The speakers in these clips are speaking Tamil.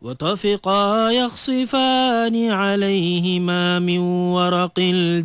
وطفقا يخصفان عليهما من ورق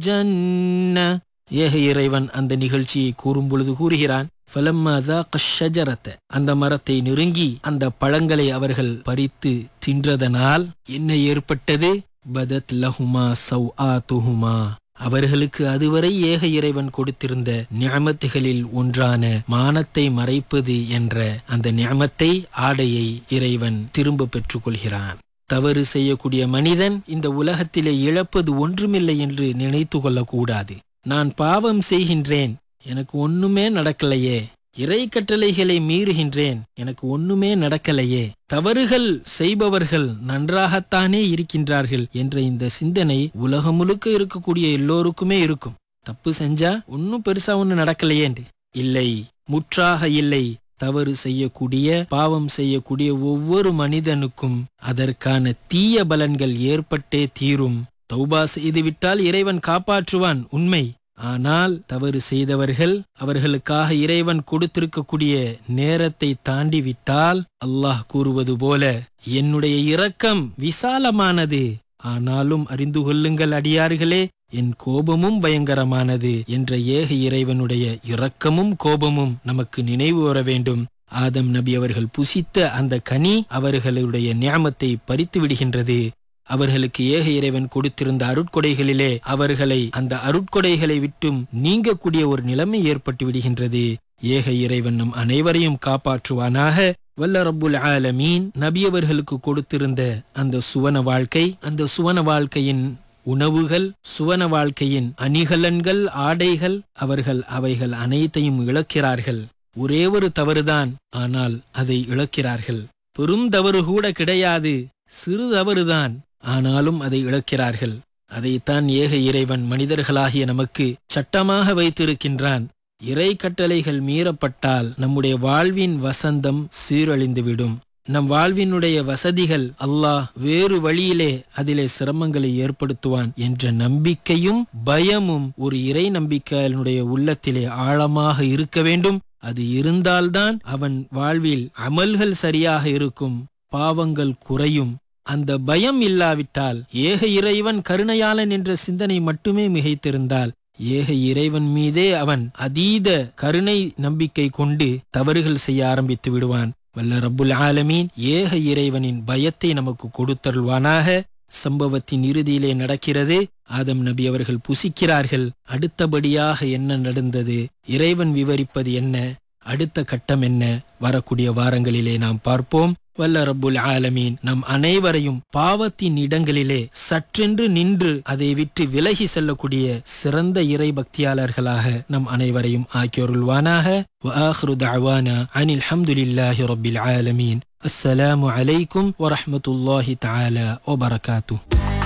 الجنة ஏக இறைவன் அந்த நிகழ்ச்சியை கூறும் பொழுது கூறுகிறான் ஃபலம்மா ذاق الشجرة அந்த மரத்தை நெருங்கி அந்த பழங்களை அவர்கள் பறித்து தின்றதனால் என்ன ஏற்பட்டது பதத் லஹுமா சௌஆத்துஹுமா அவர்களுக்கு அதுவரை ஏக இறைவன் கொடுத்திருந்த ஞாமத்துகளில் ஒன்றான மானத்தை மறைப்பது என்ற அந்த ஞாமத்தை ஆடையை இறைவன் திரும்ப பெற்றுக்கொள்கிறான் தவறு செய்யக்கூடிய மனிதன் இந்த உலகத்திலே இழப்பது ஒன்றுமில்லை என்று நினைத்து கொள்ளக்கூடாது நான் பாவம் செய்கின்றேன் எனக்கு ஒண்ணுமே நடக்கலையே இறை கட்டளைகளை மீறுகின்றேன் எனக்கு ஒண்ணுமே நடக்கலையே தவறுகள் செய்பவர்கள் நன்றாகத்தானே இருக்கின்றார்கள் என்ற இந்த சிந்தனை உலகம் முழுக்க இருக்கக்கூடிய எல்லோருக்குமே இருக்கும் தப்பு செஞ்சா ஒன்னும் பெருசா ஒண்ணு நடக்கலையேண்டு இல்லை முற்றாக இல்லை தவறு செய்யக்கூடிய பாவம் செய்யக்கூடிய ஒவ்வொரு மனிதனுக்கும் அதற்கான தீய பலன்கள் ஏற்பட்டே தீரும் தௌபா செய்துவிட்டால் இறைவன் காப்பாற்றுவான் உண்மை ஆனால் தவறு செய்தவர்கள் அவர்களுக்காக இறைவன் கொடுத்திருக்கக்கூடிய நேரத்தை தாண்டி விட்டால் அல்லாஹ் கூறுவது போல என்னுடைய இரக்கம் விசாலமானது ஆனாலும் அறிந்து கொள்ளுங்கள் அடியார்களே என் கோபமும் பயங்கரமானது என்ற ஏக இறைவனுடைய இரக்கமும் கோபமும் நமக்கு நினைவு வர வேண்டும் ஆதம் நபி அவர்கள் புசித்த அந்த கனி அவர்களுடைய நியாமத்தை பறித்து விடுகின்றது அவர்களுக்கு ஏக இறைவன் கொடுத்திருந்த அருட்கொடைகளிலே அவர்களை அந்த அருட்கொடைகளை விட்டும் நீங்கக்கூடிய ஒரு நிலைமை ஏற்பட்டு விடுகின்றது ஏக இறைவன் நம் அனைவரையும் காப்பாற்றுவானாக வல்ல ரப்புல் ஆலமீன் நபி அவர்களுக்கு கொடுத்திருந்த அந்த சுவன வாழ்க்கை அந்த சுவன வாழ்க்கையின் உணவுகள் சுவன வாழ்க்கையின் அணிகலன்கள் ஆடைகள் அவர்கள் அவைகள் அனைத்தையும் இழக்கிறார்கள் ஒரே ஒரு தவறுதான் ஆனால் அதை இழக்கிறார்கள் பெரும் தவறு கூட கிடையாது சிறு தவறுதான் ஆனாலும் அதை இழக்கிறார்கள் அதைத்தான் ஏக இறைவன் மனிதர்களாகிய நமக்கு சட்டமாக வைத்திருக்கின்றான் இறை கட்டளைகள் மீறப்பட்டால் நம்முடைய வாழ்வின் வசந்தம் சீரழிந்துவிடும் நம் வாழ்வினுடைய வசதிகள் அல்லாஹ் வேறு வழியிலே அதிலே சிரமங்களை ஏற்படுத்துவான் என்ற நம்பிக்கையும் பயமும் ஒரு இறை நம்பிக்கையினுடைய உள்ளத்திலே ஆழமாக இருக்க வேண்டும் அது இருந்தால்தான் அவன் வாழ்வில் அமல்கள் சரியாக இருக்கும் பாவங்கள் குறையும் அந்த பயம் இல்லாவிட்டால் ஏக இறைவன் கருணையாளன் என்ற சிந்தனை மட்டுமே மிகைத்திருந்தால் ஏக இறைவன் மீதே அவன் அதீத கருணை நம்பிக்கை கொண்டு தவறுகள் செய்ய ஆரம்பித்து விடுவான் வல்ல ரப்புல் ஆலமீன் ஏக இறைவனின் பயத்தை நமக்கு கொடுத்தருள்வானாக சம்பவத்தின் இறுதியிலே நடக்கிறது ஆதம் நபி அவர்கள் புசிக்கிறார்கள் அடுத்தபடியாக என்ன நடந்தது இறைவன் விவரிப்பது என்ன அடுத்த கட்டம் என்ன வரக்கூடிய வாரங்களிலே நாம் பார்ப்போம் வல்ல ரப்புல் ஆலமீன் நம் அனைவரையும் பாவத்தின் இடங்களிலே சற்றென்று நின்று அதை விட்டு விலகி செல்லக்கூடிய சிறந்த இறை பக்தியாளர்களாக நம் அனைவரையும் ஆக்கியருள்வானாக وآخر دعوانا عن الحمد لله رب العالمين السلام عليكم ورحمة الله تعالى وبركاته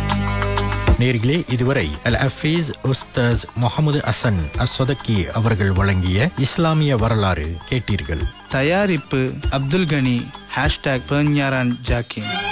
நேர்களே இதுவரை அல் அஃபீஸ் உஸ்தாஸ் முகமது அசன் அஸ்வதக்கி அவர்கள் வழங்கிய இஸ்லாமிய வரலாறு கேட்டீர்கள் தயாரிப்பு அப்துல் கனி ஹேஷ்டாக் பெர்ஞாரான் ஜாக்கின்